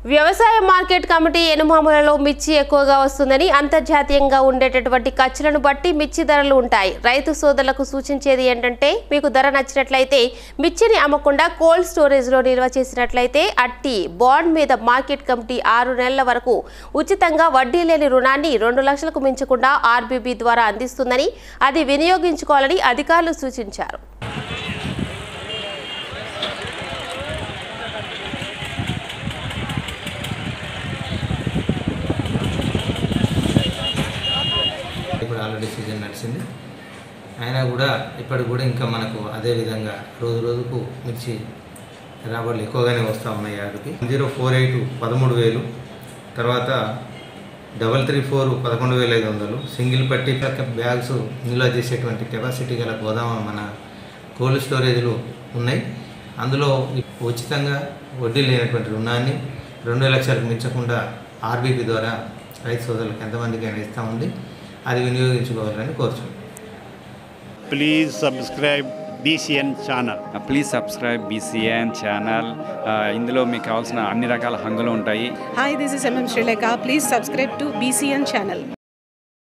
వ్యవసాయ market committee ఎనుమాములలో మిర్చి ఎక్కువగా వస్తుందని అంతర్జాతీయంగా ఉండేటటువంటి ఖర్చులను బట్టి మిర్చి ధరలు ఉంటాయి రైతు సోదరులకు సూచించేది ఏంటంటే మీకు ధర నచ్చినట్లయితే మిర్చిని అమ్మకుండా కోల్డ్ స్టోరేజ్లో నిల్వ చేసినట్లయితే అట్టి బాండ్ మీద మార్కెట్ కమిటీ ఆరు నెలల వరకు ఉచితంగా వడ్డీ లేని రుణాన్ని రెండు లక్షలకు మించకుండా ఆర్బీబీ ద్వారా అందిస్తుందని అది వినియోగించుకోవాలని అధికారులు సూచించారు ఇప్పుడు ఆల్రెడీ సీజన్ నడిచింది అయినా కూడా ఇప్పటికి కూడా ఇంకా మనకు అదే విధంగా రోజు రోజుకు మిర్చి రాబడులు ఎక్కువగానే వస్తూ ఉన్నాయి యాడికి జీరో ఫోర్ ఎయిట్ పదమూడు వేలు తర్వాత డబల్ త్రీ ఫోర్ పదకొండు వేల ఐదు వందలు సింగిల్ పట్టి పక్క బ్యాగ్స్ నిల్వ చేసేటువంటి కెపాసిటీ గల గోదామ మన కోల్డ్ స్టోరేజ్లు ఉన్నాయి అందులో ఉచితంగా వడ్డీ లేనటువంటి రుణాన్ని రెండు లక్షలకు మించకుండా ఆర్బీపీ ద్వారా రైతు సోదరులకు ఎంతమందికైనా ఇస్తూ ఉంది అది వినియోగించుకోవాలని కోరుచున్నాం please subscribe BCN channel. Please subscribe BCN channel ఇందులో మీకు కావాల్సిన అన్ని రకాల హంగులు ఉంటాయి Hi, this is MM Sri Lanka. Please subscribe to BCN channel.